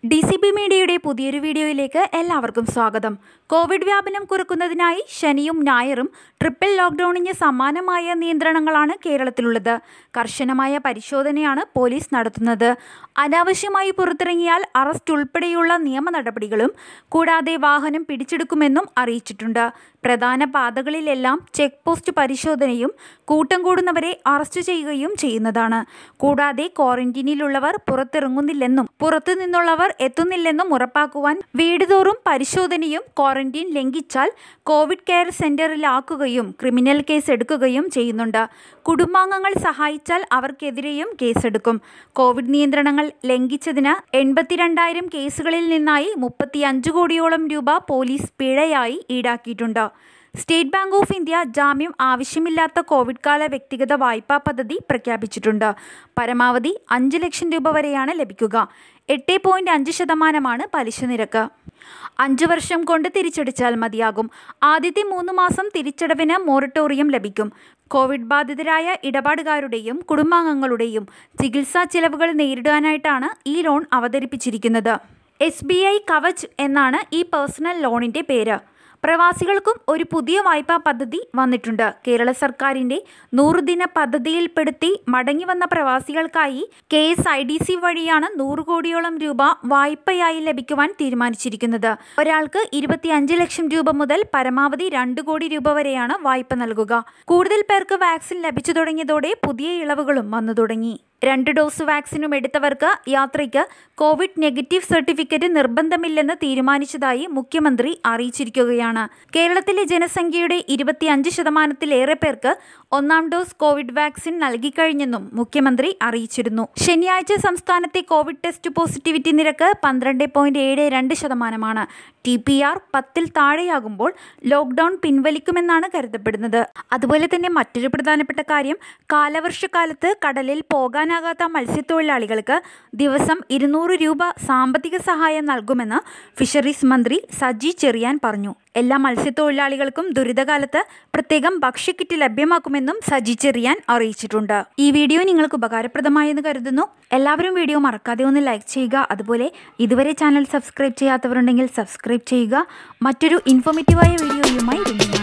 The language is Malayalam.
ഡി സി ബി മീഡിയയുടെ പുതിയൊരു വീഡിയോയിലേക്ക് എല്ലാവർക്കും സ്വാഗതം കോവിഡ് വ്യാപനം കുറുക്കുന്നതിനായി ശനിയും ഞായറും ട്രിപ്പിൾ ലോക്ക്ഡൌണിന് സമാനമായ നിയന്ത്രണങ്ങളാണ് കേരളത്തിലുള്ളത് കർശനമായ പരിശോധനയാണ് പോലീസ് നടത്തുന്നത് അനാവശ്യമായി പുറത്തിറങ്ങിയാൽ അറസ്റ്റ് ഉൾപ്പെടെയുള്ള നിയമ നടപടികളും കൂടാതെ വാഹനം പിടിച്ചെടുക്കുമെന്നും അറിയിച്ചിട്ടുണ്ട് പ്രധാന പാതകളിലെല്ലാം ചെക്ക് പോസ്റ്റ് പരിശോധനയും കൂട്ടം കൂടുന്നവരെ അറസ്റ്റ് ചെയ്യുകയും ചെയ്യുന്നതാണ് കൂടാതെ ക്വാറന്റീനിലുള്ളവർ പുറത്തിറങ്ങുന്നില്ലെന്നും പുറത്തു നിന്നുള്ളവർ എത്തുന്നില്ലെന്നും ഉറപ്പാക്കുവാൻ വീടുതോറും പരിശോധനയും ക്വാറന്റീൻ ലംഘിച്ചാൽ കോവിഡ് കെയർ സെന്ററിലാക്കുകയും ക്രിമിനൽ കേസ് എടുക്കുകയും ചെയ്യുന്നുണ്ട് കുടുംബാംഗങ്ങൾ സഹായിച്ചാൽ അവർക്കെതിരെയും കേസെടുക്കും കോവിഡ് നിയന്ത്രണങ്ങൾ ലംഘിച്ചതിന് എൺപത്തിരണ്ടായിരം കേസുകളിൽ നിന്നായി മുപ്പത്തിയഞ്ച് കോടിയോളം രൂപ പോലീസ് പിഴയായി ഈടാക്കിയിട്ടുണ്ട് സ്റ്റേറ്റ് ബാങ്ക് ഓഫ് ഇന്ത്യ ജാമ്യം ആവശ്യമില്ലാത്ത കോവിഡ് കാല വ്യക്തിഗത വായ്പാ പദ്ധതി പ്രഖ്യാപിച്ചിട്ടുണ്ട് പരമാവധി അഞ്ച് ലക്ഷം രൂപ വരെയാണ് ലഭിക്കുക എട്ട് പോയിന്റ് അഞ്ച് ശതമാനമാണ് പലിശ നിരക്ക് അഞ്ച് വർഷം കൊണ്ട് തിരിച്ചടിച്ചാൽ മതിയാകും ആദ്യത്തെ മൂന്ന് മാസം തിരിച്ചടവിന് മൊറട്ടോറിയം ലഭിക്കും കോവിഡ് ബാധിതരായ ഇടപാടുകാരുടെയും കുടുംബാംഗങ്ങളുടെയും ചികിത്സാ ചിലവുകൾ നേരിടാനായിട്ടാണ് ഈ ലോൺ അവതരിപ്പിച്ചിരിക്കുന്നത് എസ് ബി ഐ കവച് എന്നാണ് ഈ പേഴ്സണൽ ലോണിൻ്റെ പേര് പ്രവാസികൾക്കും ഒരു പുതിയ വായ്പാ പദ്ധതി വന്നിട്ടുണ്ട് കേരള സർക്കാരിന്റെ നൂറുദിന പദ്ധതിയിൽപ്പെടുത്തി മടങ്ങി വന്ന പ്രവാസികൾക്കായി K S I D C വഴിയാണ് നൂറ് കോടിയോളം രൂപ വായ്പയായി ലഭിക്കുവാൻ തീരുമാനിച്ചിരിക്കുന്നത് ഒരാൾക്ക് ഇരുപത്തിയഞ്ച് ലക്ഷം രൂപ മുതൽ പരമാവധി രണ്ട് കോടി രൂപ വരെയാണ് വായ്പ നൽകുക കൂടുതൽ പേർക്ക് വാക്സിൻ ലഭിച്ചു തുടങ്ങിയതോടെ പുതിയ ഇളവുകളും വന്നു തുടങ്ങി രണ്ട് ഡോസ് വാക്സിനും എടുത്തവർക്ക് യാത്രയ്ക്ക് കോവിഡ് നെഗറ്റീവ് സർട്ടിഫിക്കറ്റ് നിർബന്ധമില്ലെന്ന് തീരുമാനിച്ചതായി മുഖ്യമന്ത്രി അറിയിച്ചിരിക്കുകയാണ് കേരളത്തിലെ ജനസംഖ്യയുടെ ഇരുപത്തിയഞ്ച് ശതമാനത്തിലേറെ പേർക്ക് ഒന്നാം ഡോസ് കോവിഡ് വാക്സിൻ നൽകിക്കഴിഞ്ഞെന്നും മുഖ്യമന്ത്രി അറിയിച്ചിരുന്നു ശനിയാഴ്ച സംസ്ഥാനത്തെ കോവിഡ് ടെസ്റ്റ് പോസിറ്റിവിറ്റി നിരക്ക് പന്ത്രണ്ട് പോയിന്റ് ഏഴ് രണ്ട് ശതമാനമാണ് ടി പി ആർ പത്തിൽ താഴെയാകുമ്പോൾ ലോക്ക്ഡൌൺ പിൻവലിക്കുമെന്നാണ് കരുതപ്പെടുന്നത് അതുപോലെ തന്നെ മറ്റൊരു പ്രധാനപ്പെട്ട കാര്യം കാലവർഷക്കാലത്ത് കടലിൽ പോകാനാകാത്ത മത്സ്യത്തൊഴിലാളികൾക്ക് ദിവസം ഇരുന്നൂറ് രൂപ സാമ്പത്തിക സഹായം നൽകുമെന്ന് ഫിഷറീസ് മന്ത്രി സജി ചെറിയാൻ പറഞ്ഞു എല്ലാ മത്സ്യത്തൊഴിലാളികൾക്കും ദുരിതകാലത്ത് പ്രത്യേകം ഭക്ഷ്യക്കിറ്റ് ലഭ്യമാക്കുമെന്നും സജി ചെറിയാൻ അറിയിച്ചിട്ടുണ്ട് ഈ വീഡിയോ നിങ്ങൾക്ക് ഉപകാരപ്രദമായെന്ന് കരുതുന്നു എല്ലാവരും വീഡിയോ മറക്കാതെ ഒന്ന് ലൈക്ക് ചെയ്യുക അതുപോലെ ഇതുവരെ ചാനൽ സബ്സ്ക്രൈബ് ചെയ്യാത്തവരുണ്ടെങ്കിൽ സബ്സ്ക്രൈബ് ചെയ്യുക മറ്റൊരു ഇൻഫോർമേറ്റീവായ വീഡിയോയുമായി വീണ്ടും